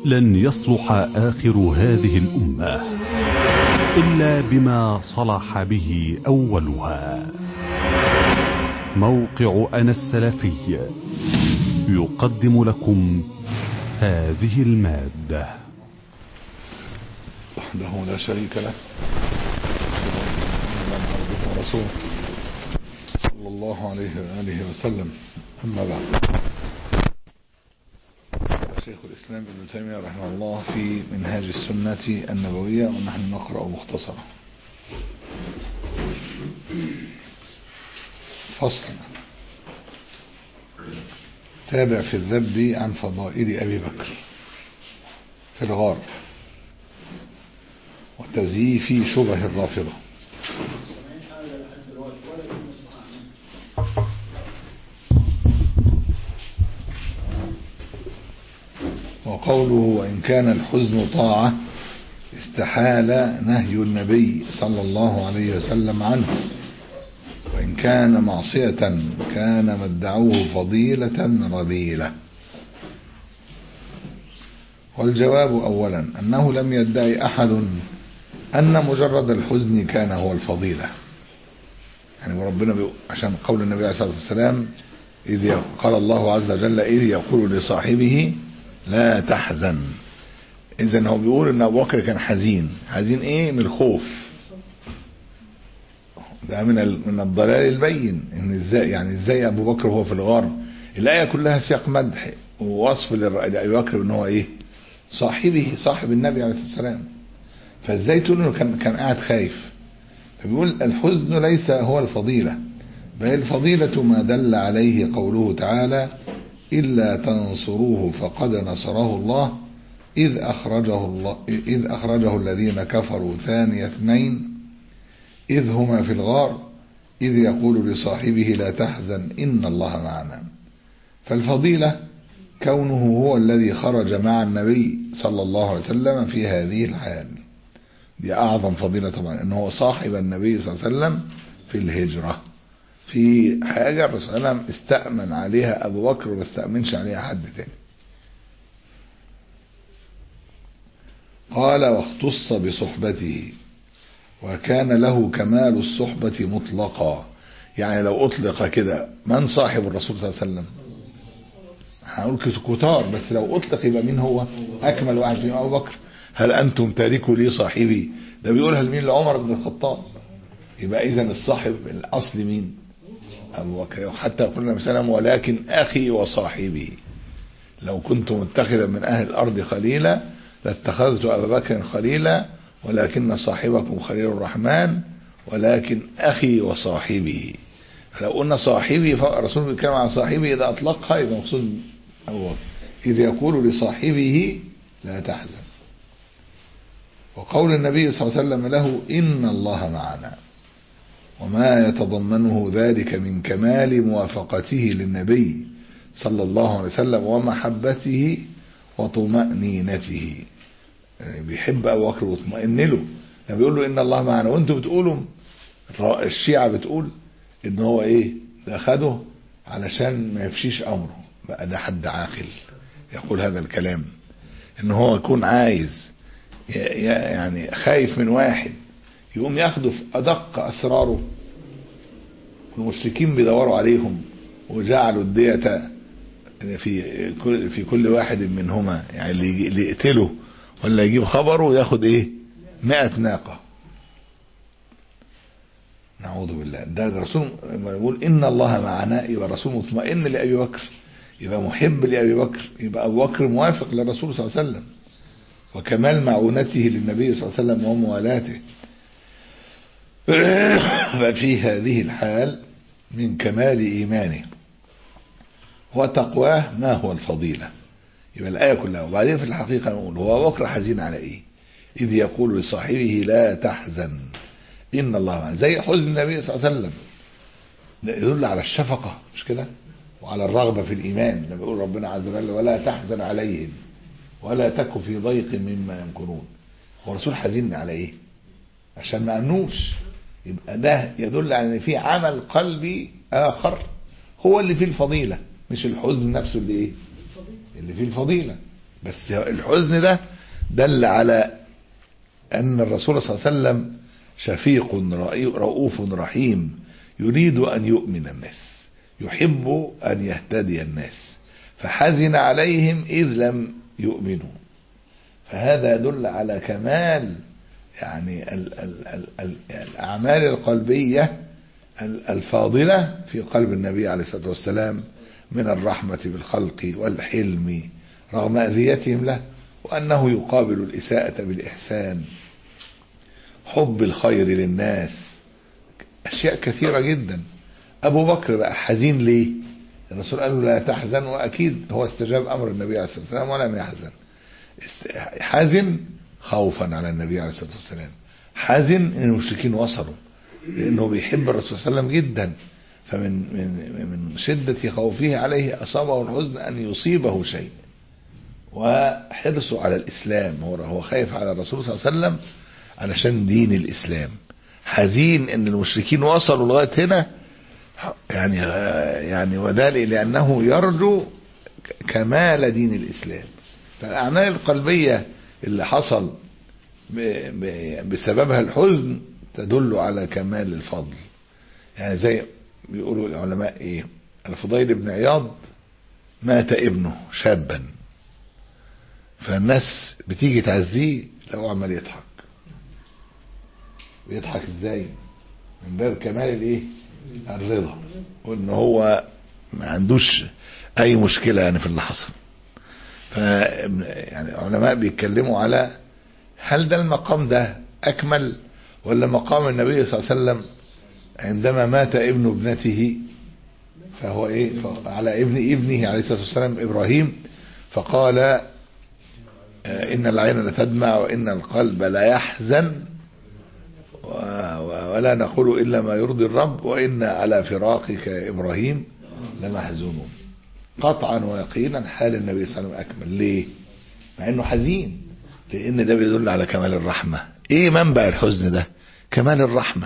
لن يصلح آخر هذه الأمة إلا بما صلح به أولها موقع أنا السلفي يقدم لكم هذه المادة وحده لا شريك له عبده ورسوله صلى الله عليه وآله وسلم أما بعد شيخ الإسلام ابن تيمية رحمه الله في منهاج السنة النبوية ونحن نقرأ مختصرا فصل تابع في الذب عن فضائل أبي بكر في الغار وتزييف شبه الرافضة وقوله وإن كان الحزن طاعة استحال نهي النبي صلى الله عليه وسلم عنه وإن كان معصية كان مدعوه فضيلة رذيلة والجواب أولا أنه لم يدعي أحد أن مجرد الحزن كان هو الفضيلة يعني ربنا بيقول عشان قول النبي عليه الصلاة والسلام إذ قال الله عز وجل إذ يقول لصاحبه لا تحزن إذا هو بيقول إن أبو بكر كان حزين حزين إيه من الخوف ده من من الضلال البين ان ازاي يعني ازاي ابو بكر وهو في الغار الايه كلها سياق مدح ووصف لابي بكر ان هو ايه صاحبه صاحب النبي عليه الصلاه والسلام فازاي تقول انه كان كان قاعد خايف فبيقول الحزن ليس هو الفضيله بل الفضيله ما دل عليه قوله تعالى الا تنصروه فقد نصره الله اذ اخرجه الله اذ اخرجه الذين كفروا ثاني اثنين إذ هما في الغار إذ يقول لصاحبه لا تحزن إن الله معنا فالفضيلة كونه هو الذي خرج مع النبي صلى الله عليه وسلم في هذه الحال دي أعظم فضيلة طبعا أنه هو صاحب النبي صلى الله عليه وسلم في الهجرة في حاجة الرسول صلى الله عليه وسلم استأمن عليها أبو بكر وما استأمنش عليها حد تاني قال واختص بصحبته وكان له كمال الصحبة مطلقا يعني لو أطلق كده من صاحب الرسول صلى الله عليه وسلم هنقول كتار بس لو أطلق يبقى مين هو أكمل واحد فيهم أبو بكر هل أنتم تاركوا لي صاحبي ده بيقولها لمين لعمر بن الخطاب يبقى إذا الصاحب الأصل مين أبو بكر حتى قلنا مثلا ولكن أخي وصاحبي لو كنت متخذا من أهل الأرض خليلا لاتخذت أبا بكر خليلا ولكن صاحبكم خليل الرحمن ولكن أخي وصاحبي لو قلنا صاحبي الرسول بيتكلم عن صاحبي إذا أطلقها يبقى مقصود أبو بكر إذ يقول لصاحبه لا تحزن وقول النبي صلى الله عليه وسلم له إن الله معنا وما يتضمنه ذلك من كمال موافقته للنبي صلى الله عليه وسلم ومحبته وطمأنينته يعني بيحب ابو بكر واطمئن له يعني بيقول له ان الله معنا وانتوا بتقولوا الشيعة بتقول ان هو ايه ده خده علشان ما يفشيش امره بقى ده حد عاقل يقول هذا الكلام ان هو يكون عايز يعني خايف من واحد يقوم ياخده في ادق اسراره المشركين بيدوروا عليهم وجعلوا الدية في كل في كل واحد منهما يعني اللي يقتله ولا يجيب خبره وياخد ايه مئة ناقة نعوذ بالله ده الرسول لما يقول ان الله معنا يبقى الرسول مطمئن لابي بكر يبقى محب لابي بكر يبقى ابو بكر موافق للرسول صلى الله عليه وسلم وكمال معونته للنبي صلى الله عليه وسلم وموالاته ففي هذه الحال من كمال ايمانه وتقواه ما هو الفضيله يبقى الآية كلها وبعدين في الحقيقة نقول هو بكر حزين على إيه إذ يقول لصاحبه لا تحزن إن الله معنا زي حزن النبي صلى الله عليه وسلم ده يدل على الشفقة مش كده وعلى الرغبة في الإيمان لما يقول ربنا عز وجل ولا تحزن عليهم ولا تك في ضيق مما يمكرون هو الرسول حزين على إيه عشان ما أمنوش يبقى ده يدل على ان في عمل قلبي اخر هو اللي فيه الفضيلة مش الحزن نفسه اللي ايه اللي فيه الفضيلة بس الحزن ده دل على أن الرسول صلى الله عليه وسلم شفيق رؤوف رحيم يريد أن يؤمن الناس يحب أن يهتدي الناس فحزن عليهم إذ لم يؤمنوا فهذا يدل على كمال يعني ال ال ال ال الأعمال القلبية الفاضلة في قلب النبي عليه الصلاة والسلام من الرحمة بالخلق والحلم رغم أذيتهم له وأنه يقابل الإساءة بالإحسان حب الخير للناس أشياء كثيرة جدا أبو بكر بقى حزين ليه الرسول قال له لا تحزن وأكيد هو استجاب أمر النبي عليه الصلاة والسلام ولم يحزن حزن خوفا على النبي عليه الصلاة والسلام حزن ان المشركين وصلوا لانه بيحب الرسول صلى الله عليه وسلم جدا فمن من من شدة خوفه عليه اصابه الحزن ان يصيبه شيء وحرصه على الاسلام هو هو خايف على الرسول صلى الله عليه وسلم علشان دين الاسلام حزين ان المشركين وصلوا لغايه هنا يعني يعني وذلك لانه يرجو كمال دين الاسلام فالاعمال القلبيه اللي حصل بسببها الحزن تدل على كمال الفضل يعني زي بيقولوا العلماء ايه الفضيل بن عياض مات ابنه شابا فالناس بتيجي تعزيه لو عمال يضحك بيضحك ازاي من باب كمال الايه الرضا وان هو ما عندوش اي مشكلة يعني في اللي حصل ف يعني العلماء بيتكلموا على هل ده المقام ده اكمل ولا مقام النبي صلى الله عليه وسلم عندما مات ابن ابنته فهو ايه على ابن ابنه عليه الصلاه والسلام ابراهيم فقال ان العين لتدمع وان القلب لا يحزن ولا نقول الا ما يرضي الرب وان على فراقك يا ابراهيم لمحزونون قطعا ويقينا حال النبي صلى الله عليه وسلم اكمل ليه مع انه حزين لان ده بيدل على كمال الرحمه ايه منبع الحزن ده كمال الرحمه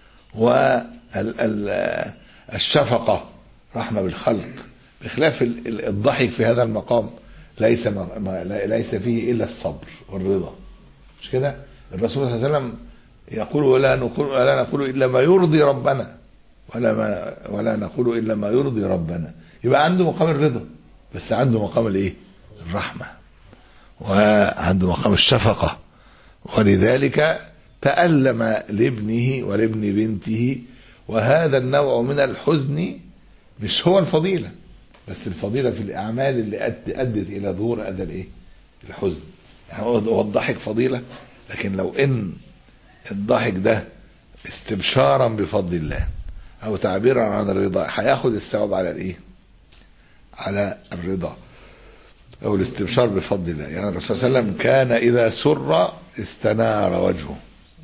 والشفقه رحمه بالخلق بخلاف الضحك في هذا المقام ليس ليس فيه الا الصبر والرضا مش كده الرسول صلى الله عليه وسلم يقول ولا نقول ولا نقول الا ما يرضي ربنا ولا ما ولا نقول الا ما يرضي ربنا يبقى عنده مقام الرضا بس عنده مقام الايه الرحمه وعنده مقام الشفقه ولذلك تألم لابنه ولابن بنته وهذا النوع من الحزن مش هو الفضيلة بس الفضيلة في الأعمال اللي أدت إلى ظهور هذا الإيه؟ الحزن يعني هو الضحك فضيلة لكن لو إن الضحك ده استبشارا بفضل الله أو تعبيرا عن الرضا هياخد الثواب على الإيه؟ على الرضا أو الاستبشار بفضل الله يعني الرسول صلى الله عليه وسلم كان إذا سر استنار وجهه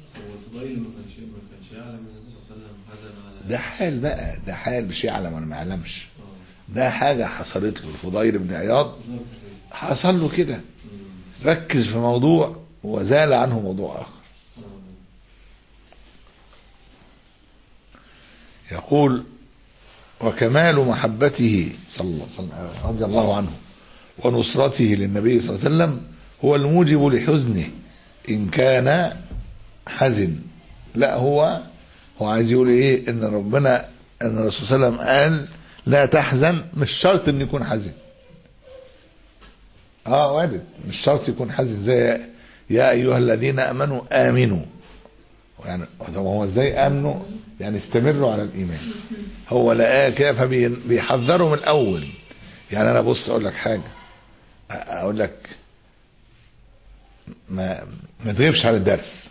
ده حال بقى ده حال مش يعلم ولا ما يعلمش ده حاجة حصلت له الفضيل بن عياض حصل له كده ركز في موضوع وزال عنه موضوع آخر يقول وكمال محبته صلى الله عليه وسلم رضي الله عنه ونصرته للنبي صلى الله عليه وسلم هو الموجب لحزنه إن كان حزن لا هو هو عايز يقول ايه ان ربنا ان الرسول صلى الله عليه وسلم قال لا تحزن مش شرط ان يكون حزن اه وارد مش شرط يكون حزن زي يا ايها الذين امنوا امنوا يعني هو ازاي امنوا يعني استمروا على الايمان هو لقاه كده فبيحذروا من الاول يعني انا بص اقول لك حاجه اقول لك ما ما تغيبش على الدرس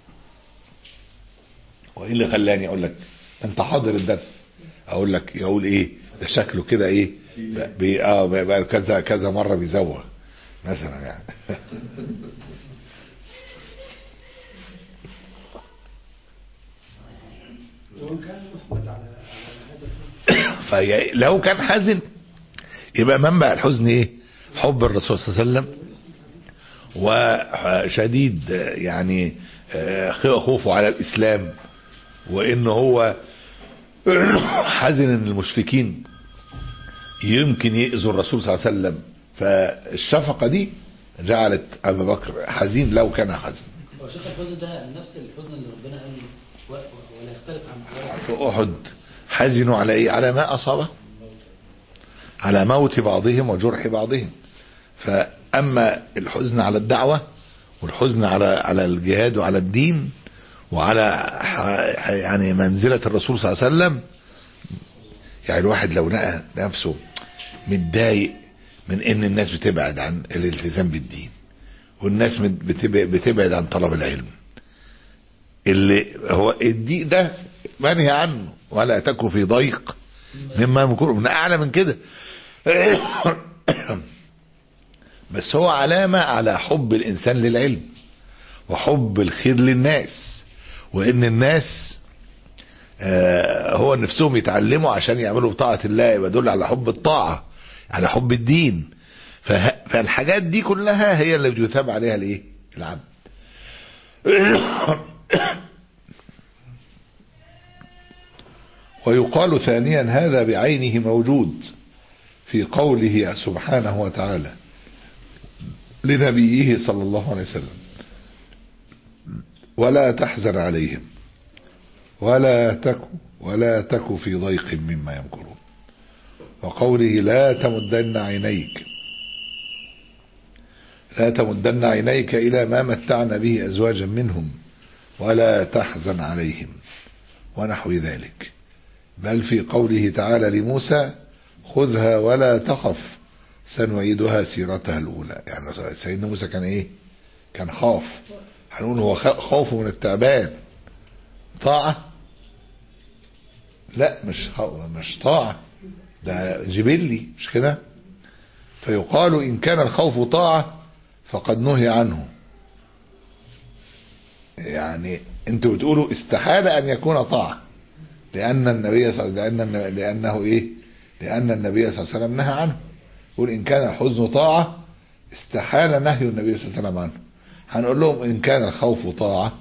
وايه اللي خلاني اقول لك انت حاضر الدرس اقول لك يقول ايه ده شكله كده ايه بي اه بقى كذا كذا مره بيزوغ مثلا يعني فلو كان حزن يبقى منبع الحزن ايه حب الرسول صلى الله عليه وسلم وشديد يعني خوفه على الاسلام وان هو حزن ان المشركين يمكن يأذوا الرسول صلى الله عليه وسلم فالشفقة دي جعلت ابا بكر حزين لو كان حزين هو شيخ الحزن ده نفس الحزن اللي ربنا قال و- ولا يختلف عن في احد حزنوا على ايه على ما اصابه على موت بعضهم وجرح بعضهم فاما الحزن على الدعوه والحزن على على الجهاد وعلى الدين وعلى ح- يعني منزله الرسول صلى الله عليه وسلم يعني الواحد لو لقى نفسه متضايق من ان الناس بتبعد عن الالتزام بالدين والناس مت- بتب- بتبعد عن طلب العلم اللي هو الضيق ده منهي عنه ولا تكن في ضيق مما يمكر من اعلى من كده بس هو علامة على حب الانسان للعلم وحب الخير للناس وان الناس آه، هو نفسهم يتعلموا عشان يعملوا بطاعة الله يبقى دول على حب الطاعة على حب الدين فه- فالحاجات دي كلها هي اللي بيثاب عليها الايه العبد ويقال ثانيا هذا بعينه موجود في قوله سبحانه وتعالى لنبيه صلى الله عليه وسلم ولا تحزن عليهم ولا تك ولا تك في ضيق مما يمكرون وقوله لا تمدن عينيك لا تمدن عينيك إلى ما متعنا به أزواجا منهم ولا تحزن عليهم ونحو ذلك بل في قوله تعالى لموسى خذها ولا تخف سنعيدها سيرتها الأولى يعني سيدنا موسى كان إيه كان خاف هنقول هو خ- خوفه من التعبان طاعة لا مش خو... مش طاعة ده جبلي مش كده فيقال إن كان الخوف طاعة فقد نهي عنه يعني انتوا بتقولوا استحال أن يكون طاعة لأن النبي صلى الله لأن الن- لأنه إيه لأن النبي صلى الله عليه وسلم نهى عنه يقول إن كان الحزن طاعة استحال نهي النبي صلى الله عليه وسلم عنه هنقول لهم إن كان الخوف طاعة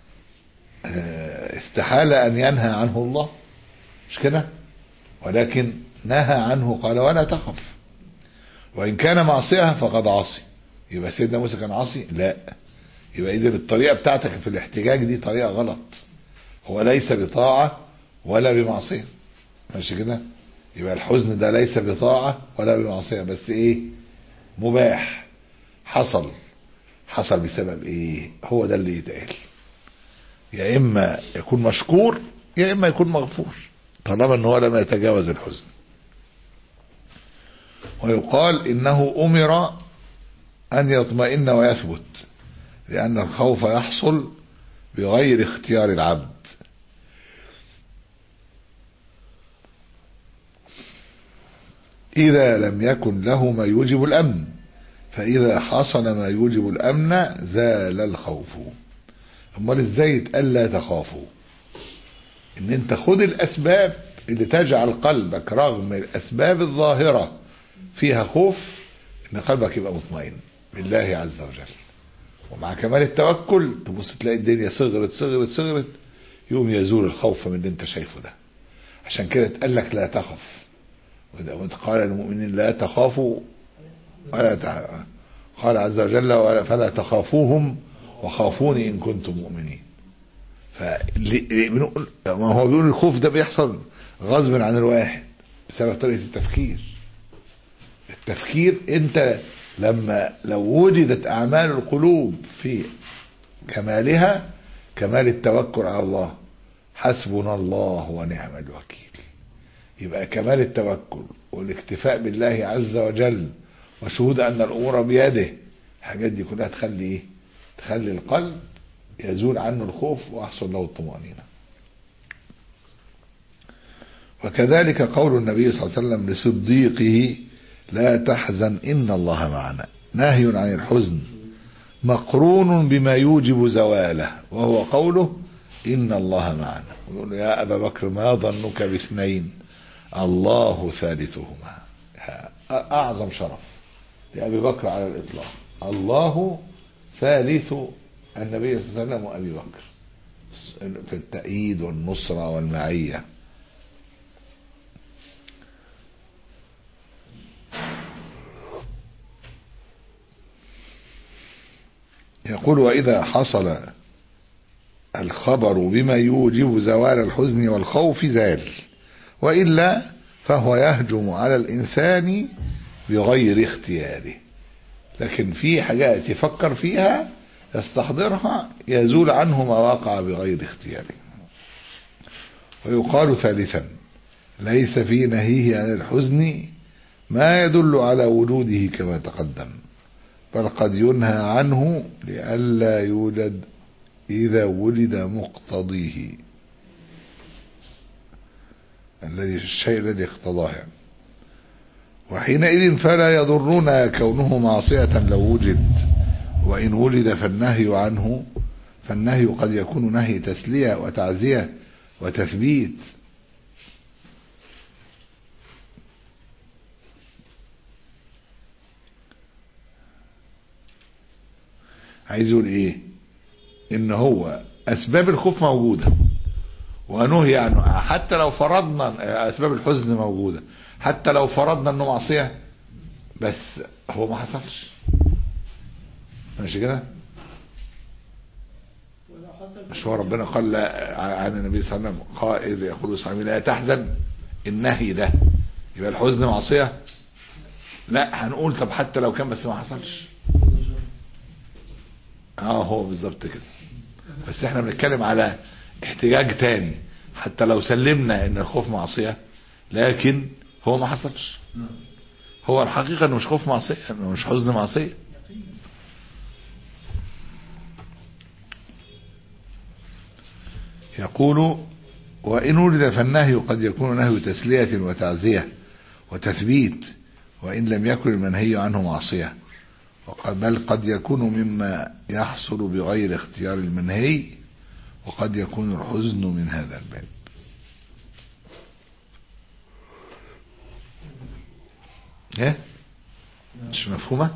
آه، استحال أن ينهى عنه الله مش كده ولكن نهى عنه قال ولا تخف وإن كان معصية فقد عصي يبقى سيدنا موسى كان عاصي لا يبقى إذا الطريقة بتاعتك في الاحتجاج دي طريقة غلط هو ليس بطاعة ولا بمعصية ماشي كده يبقى الحزن ده ليس بطاعة ولا بمعصية بس ايه مباح حصل حصل بسبب ايه هو ده اللي يتقال يا اما يكون مشكور يا اما يكون مغفور طالما ان هو لم يتجاوز الحزن ويقال انه امر ان يطمئن ويثبت لان الخوف يحصل بغير اختيار العبد إذا لم يكن له ما يوجب الأمن فإذا حصل ما يوجب الأمن زال الخوف أمال إزاي يتقال لا تخافوا إن أنت خد الأسباب اللي تجعل قلبك رغم الأسباب الظاهرة فيها خوف إن قلبك يبقى مطمئن بالله عز وجل ومع كمال التوكل تبص تلاقي الدنيا صغرت صغرت صغرت يوم يزول الخوف من اللي انت شايفه ده عشان كده اتقال لك لا تخف وإذا وإذ قال المؤمنين لا تخافوا ولا تع... قال عز وجل ولا- فلا تخافوهم وخافوني إن كنتم مؤمنين فليه بنقول ما هو بيقول الخوف ده بيحصل غصب عن الواحد بسبب طريقة التفكير التفكير انت لما لو وجدت اعمال القلوب في كمالها كمال التوكل على الله حسبنا الله ونعم الوكيل يبقى كمال التوكل والاكتفاء بالله عز وجل وشهود ان الامور بيده الحاجات دي كلها تخلي ايه تخلي القلب يزول عنه الخوف ويحصل له الطمأنينة وكذلك قول النبي صلى الله عليه وسلم لصديقه لا تحزن إن الله معنا نهي عن الحزن مقرون بما يوجب زواله وهو قوله إن الله معنا ويقول يا أبا بكر ما ظنك باثنين الله ثالثهما أعظم شرف لأبي بكر على الإطلاق الله ثالث النبي صلى الله عليه وسلم وأبي بكر في التأييد والنصرة والمعية يقول وإذا حصل الخبر بما يوجب زوال الحزن والخوف زال وإلا فهو يهجم على الإنسان بغير اختياره لكن في حاجات يفكر فيها يستحضرها يزول عنه ما وقع بغير اختياره ويقال ثالثا ليس في نهيه عن الحزن ما يدل على وجوده كما تقدم بل قد ينهى عنه لئلا يوجد إذا ولد مقتضيه الذي الشيء الذي اقتضاه يعني. وحينئذ فلا يضرنا كونه معصية لو وجد وإن ولد فالنهي عنه فالنهي قد يكون نهي تسلية وتعزية وتثبيت عايز يقول ايه ان هو اسباب الخوف موجودة ونهي عنه حتى لو فرضنا اسباب الحزن موجودة حتى لو فرضنا انه معصية بس هو ما حصلش ماشي كده مش هو ربنا قال لا عن النبي صلى الله عليه وسلم قائد يقول صلى لا تحزن النهي ده يبقى الحزن معصية لا هنقول طب حتى لو كان بس ما حصلش اه هو بالظبط كده بس احنا بنتكلم على احتجاج تاني حتى لو سلمنا ان الخوف معصية لكن هو ما حصلش هو الحقيقة انه مش خوف معصية انه مش حزن معصية يقول وإن ولد فالنهي قد يكون نهي تسلية وتعزية وتثبيت وإن لم يكن المنهي عنه معصية بل قد يكون مما يحصل بغير اختيار المنهي وقد يكون الحزن من هذا الباب ايه مش مفهومة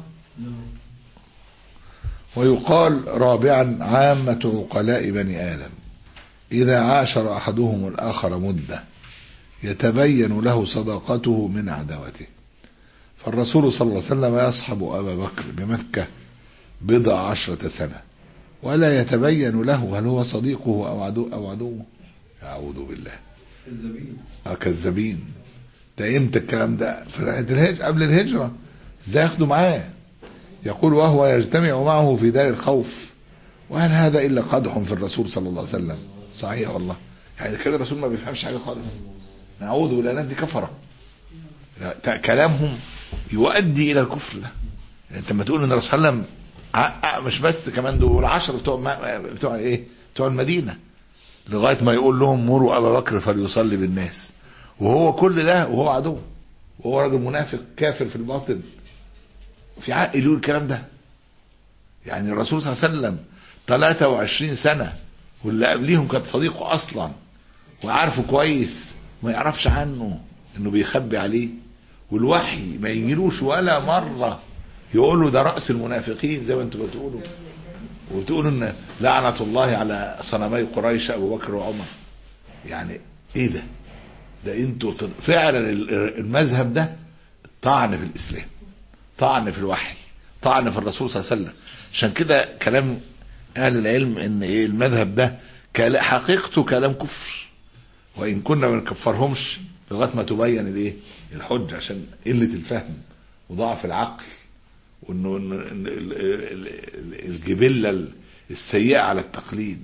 ويقال رابعا عامة عقلاء بني آدم إذا عاشر أحدهم الآخر مدة يتبين له صداقته من عداوته فالرسول صلى الله عليه وسلم يصحب أبا بكر بمكة بضع عشرة سنة ولا يتبين له هل هو صديقه أو عدو أو عدوه أعوذ بالله كذابين اه كذابين ده امتى الكلام ده في رحلة الهجرة قبل الهجرة ازاي ياخدوا معاه يقول وهو يجتمع معه في دار الخوف وهل هذا الا قدح في الرسول صلى الله عليه وسلم صحيح والله يعني كده الرسول ما بيفهمش حاجه خالص نعوذ بالله الناس دي كفره لا، كلامهم يؤدي الى الكفر ده يعني انت لما تقول ان الرسول صلى الله عليه وسلم ع- مش بس كمان دول عشر بتوع ما- بتوع ايه بتوع المدينه لغايه ما يقول لهم مروا ابا بكر فليصلي بالناس وهو كل ده وهو عدو وهو راجل منافق كافر في الباطن في عقل يقول الكلام ده يعني الرسول صلى الله عليه وسلم 23 سنة واللي قبليهم كان صديقه اصلا وعارفه كويس ما يعرفش عنه انه بيخبي عليه والوحي ما يجيلوش ولا مرة يقول له ده رأس المنافقين زي ما انتوا بتقولوا وتقولوا ان لعنة الله على صنمي قريش ابو بكر وعمر يعني ايه ده ده انتوا تد- فعلا ال- المذهب ده طعن في الاسلام طعن في الوحي طعن في الرسول صلى الله عليه وسلم عشان كده كلام اهل العلم ان ايه المذهب ده كلا- حقيقته كلام كفر وان كنا ما نكفرهمش لغايه ما تبين الايه الحجه عشان قله الفهم وضعف العقل وانه إنه- إن ال- ال- ال- الجبله السيئه على التقليد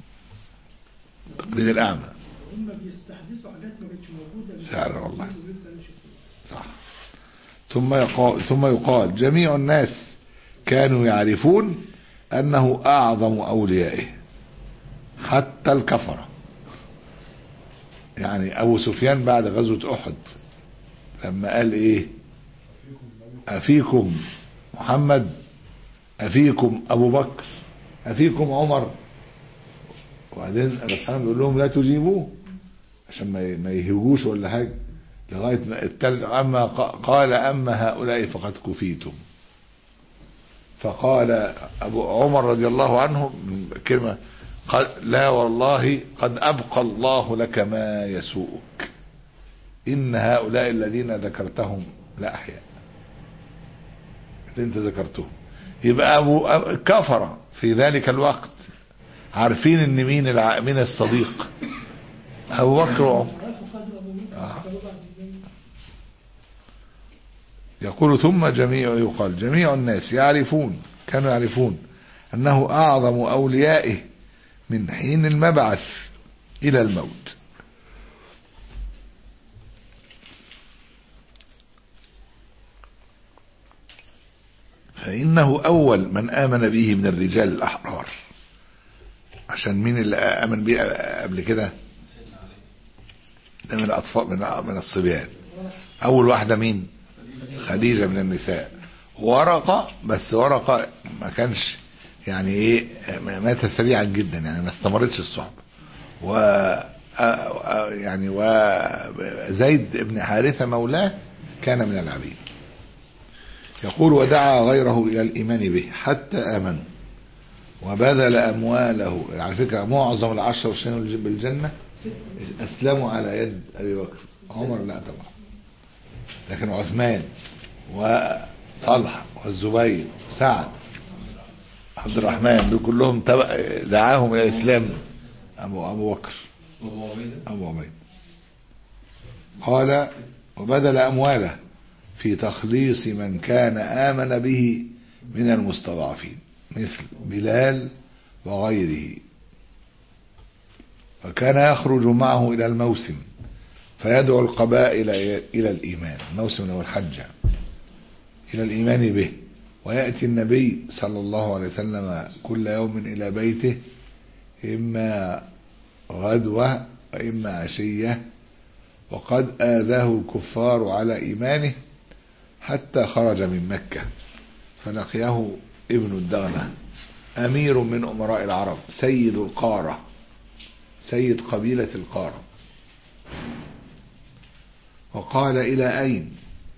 تقليد الاعمى هم بيستحدثوا حاجات ما كانتش موجوده فعلا والله. ولسه أنا شفتها. صح ثم يقال, ثم يقال جميع الناس كانوا يعرفون أنه أعظم أوليائه حتى الكفرة يعني أبو سفيان بعد غزوة أحد لما قال إيه أفيكم محمد أفيكم أبو بكر أفيكم عمر وبعدين الرسول بيقول لهم لا تجيبوه عشان ما ما يهوجوش ولا حاجه لغايه ما التل اما ق- قال اما هؤلاء فقد كفيتم فقال ابو عمر رضي الله عنه من كلمه قال لا والله قد ابقى الله لك ما يسوءك ان هؤلاء الذين ذكرتهم لا احياء اللي انت ذكرتهم يبقى ابو أب- كفر في ذلك الوقت عارفين ان مين الع... مين الصديق ابو بكر وعمر عرفوا قدر ابو بكر آه. كانوا بعد النبي. يقول ثم جميع يقال جميع الناس يعرفون كانوا يعرفون أنه أعظم أوليائه من حين المبعث إلى الموت فإنه أول من آمن به من الرجال الأحرار عشان مين اللي آمن به قبل كده ده من الأطفال من من الصبيان أول واحدة مين خديجة من النساء ورقة بس ورقة ما كانش يعني ايه مات سريعا جدا يعني ما استمرتش الصحبة و يعني وزيد بن حارثة مولاه كان من العبيد يقول ودعا غيره إلى الإيمان به حتى آمنوا وبذل أمواله على فكرة معظم العشر والشهور بالجنة أسلموا على يد أبي بكر عمر لا طبعا لكن عثمان وطلحة والزبير سعد عبد الرحمن دول كلهم تبع دعاهم الى الاسلام ابو ابو بكر وابو عبيده ابو عبيد قال وبذل امواله في تخليص من كان امن به من المستضعفين مثل بلال وغيره وكان يخرج معه الى الموسم فيدعو القبائل الى الايمان الموسم هو الحج الى الايمان به ويأتي النبي صلى الله عليه وسلم كل يوم إلى بيته إما غدوة وإما عشية وقد آذاه الكفار على إيمانه حتى خرج من مكة فلقيه ابن الدغنة أمير من أمراء العرب سيد القارة سيد قبيلة القارة وقال إلى أين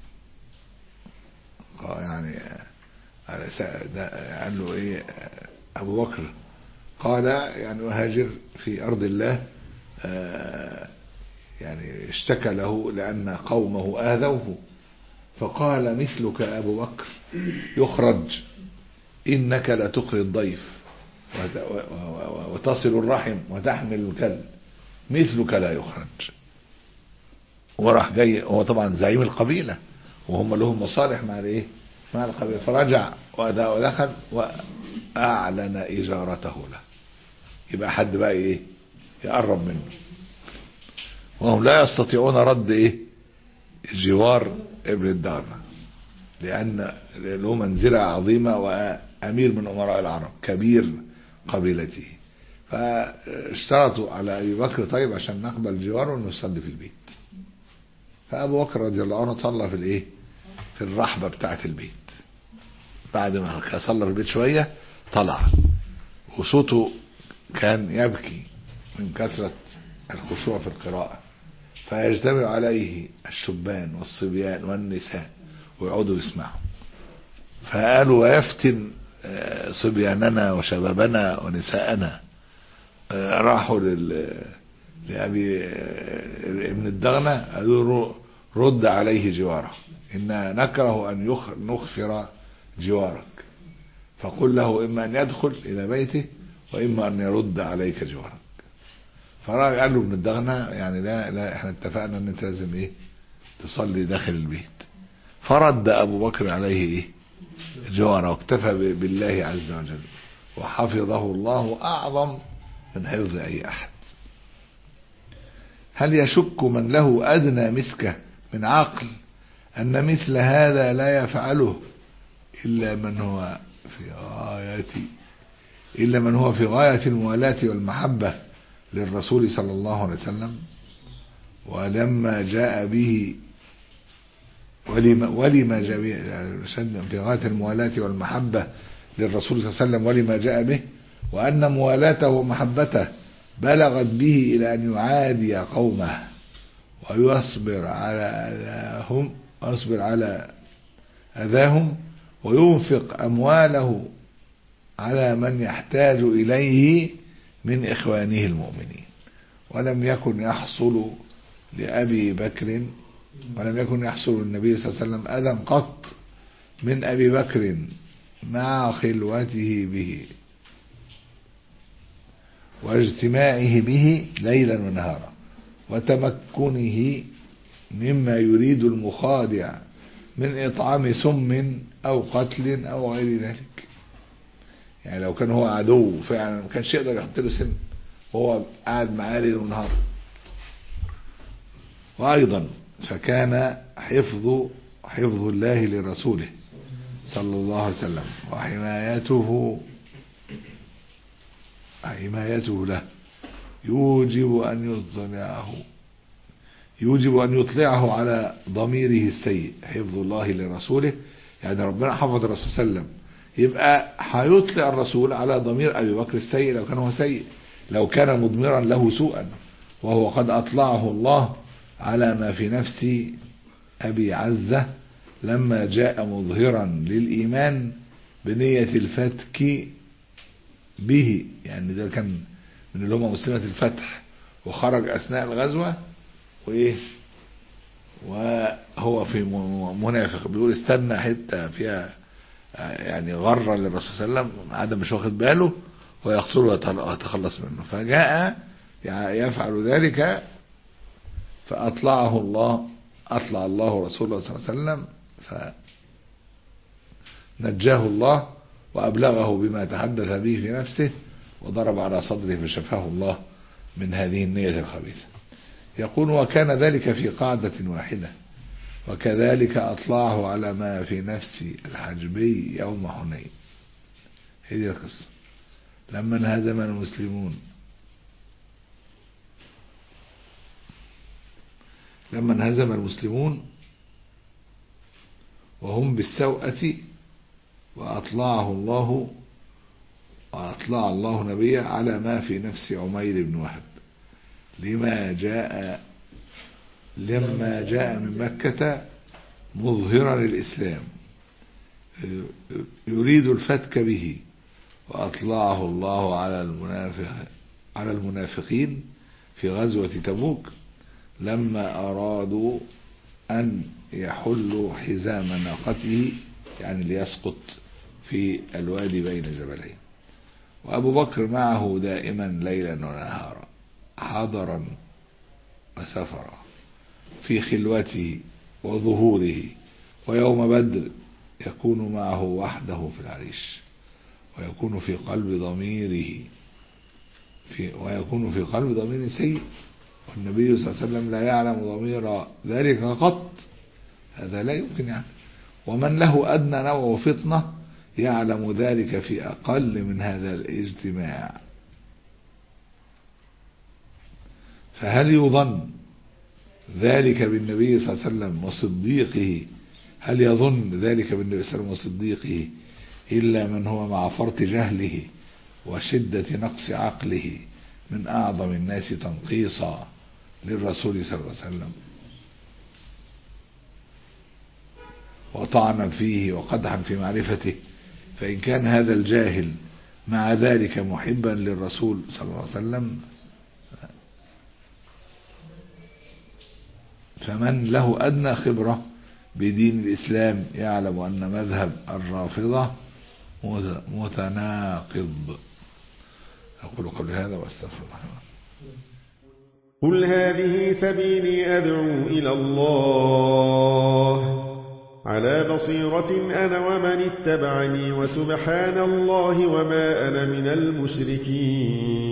قال يعني على سا- ده قال له ايه ابو بكر قال يعني وهاجر في ارض الله آه، يعني اشتكى له لان قومه اذوه فقال مثلك ابو بكر يخرج انك لتقري الضيف وت- و- و- وتصل الرحم وتحمل الكلب مثلك لا يخرج وراح جاي هو طبعا زعيم القبيله وهم لهم مصالح مع الايه مع القبيله فرجع ود- ودخل واعلن اجارته له يبقى حد بقى ايه يقرب منه وهم لا يستطيعون رد ايه جوار ابن الدار لان له منزله عظيمه وامير من امراء العرب كبير قبيلته فاشترطوا على ابي بكر طيب عشان نقبل جواره انه يصلي في البيت فابو بكر رضي الله عنه صلى في الايه في الرحبه بتاعه البيت بعد ما صلى في البيت شويه طلع وصوته كان يبكي من كثره الخشوع في القراءه فيجتمع عليه الشبان والصبيان والنساء ويقعدوا يسمعوا فقالوا ويفتن آه، صبياننا وشبابنا ونساءنا آه، راحوا لل لأبي آه، ابن الدغنة قالوا له رد عليه جواره إنا نكره أن يخ- نخفر جوارك فقل له إما أن يدخل إلى بيته وإما أن يرد عليك جوارك فراح قال له ابن الدغنة يعني لا لا احنا اتفقنا ان انت لازم ايه تصلي داخل البيت فرد ابو بكر عليه ايه جواره واكتفى ب- بالله عز وجل وحفظه الله اعظم من حفظ اي احد هل يشك من له ادنى مسكه من عقل ان مثل هذا لا يفعله الا من هو في غايه الا من هو في غايه الموالاه والمحبه للرسول صلى الله عليه وسلم ولما جاء به ولما, ولما جاء به يعني شد في غاية الموالاة والمحبة للرسول صلى الله عليه وسلم ولما جاء به وأن موالاته ومحبته بلغت به إلى أن يعادي قومه ويصبر على أذاهم ويصبر على أذاهم وينفق أمواله على من يحتاج إليه من إخوانه المؤمنين ولم يكن يحصل لأبي بكر ولم يكن يحصل للنبي صلى الله عليه وسلم أذى قط من أبي بكر مع خلوته به واجتماعه به ليلا ونهارا وتمكنه مما يريد المخادع من إطعام سم أو قتل أو غير ذلك يعني لو كان هو عدو فعلا ما كانش يقدر يحط له سم وهو قاعد معاه ليل ونهار وأيضا فكان حفظ حفظ الله لرسوله صلى الله عليه وسلم وحمايته حمايته له يوجب أن يطلعه يوجب أن يطلعه على ضميره السيء حفظ الله لرسوله يعني ربنا حفظ الرسول صلى الله عليه وسلم يبقى هيطلع الرسول على ضمير أبي بكر السيء لو كان هو سيء لو كان مضمرا له سوءا وهو قد أطلعه الله على ما في نفس أبي عزة لما جاء مظهرا للإيمان بنية الفتك به يعني ده كان من اللي هم مسلمة الفتح وخرج أثناء الغزوة وإيه وهو في منافق بيقول استنى حتة فيها يعني غرة للرسول صلى الله عليه وسلم عدم مش واخد باله ويقتله ويتخلص منه فجاء يفعل ذلك فأطلعه الله أطلع الله رسوله صلى الله عليه وسلم فنجاه الله وأبلغه بما تحدث به في نفسه وضرب على صدره فشفاه الله من هذه النية الخبيثة يقول وكان ذلك في قاعدة واحدة وكذلك أطلعه على ما في نفس الحجبي يوم حنين هذه القصة لما انهزم المسلمون لما انهزم المسلمون وهم بالسوءة وأطلعه الله وأطلع الله نبيه على ما في نفس عمير بن وهب لما جاء لما جاء من مكة مظهرا الإسلام يريد الفتك به وأطلعه الله على المنافق على المنافقين في غزوة تبوك لما أرادوا أن يحلوا حزام ناقته يعني ليسقط في الوادي بين جبلين وأبو بكر معه دائما ليلا ونهارا حضرا وسفرا في خلوته وظهوره ويوم بدر يكون معه وحده في العريش ويكون في قلب ضميره في ويكون في قلب ضمير سيء والنبي صلى الله عليه وسلم لا يعلم ضمير ذلك قط هذا لا يمكن يعني ومن له أدنى نوع فطنة يعلم ذلك في أقل من هذا الاجتماع فهل يظن ذلك بالنبي صلى الله عليه وسلم وصديقه هل يظن ذلك بالنبي صلى الله عليه وسلم وصديقه إلا من هو مع فرط جهله وشدة نقص عقله من أعظم الناس تنقيصا للرسول صلى الله عليه وسلم وطعنا فيه وقدحا في معرفته فإن كان هذا الجاهل مع ذلك محبا للرسول صلى الله عليه وسلم فمن له أدنى خبرة بدين الإسلام يعلم أن مذهب الرافضة متناقض أقول قبل هذا وأستغفر الله قل هذه سبيلي أدعو إلى الله على بصيرة أنا ومن اتبعني وسبحان الله وما أنا من المشركين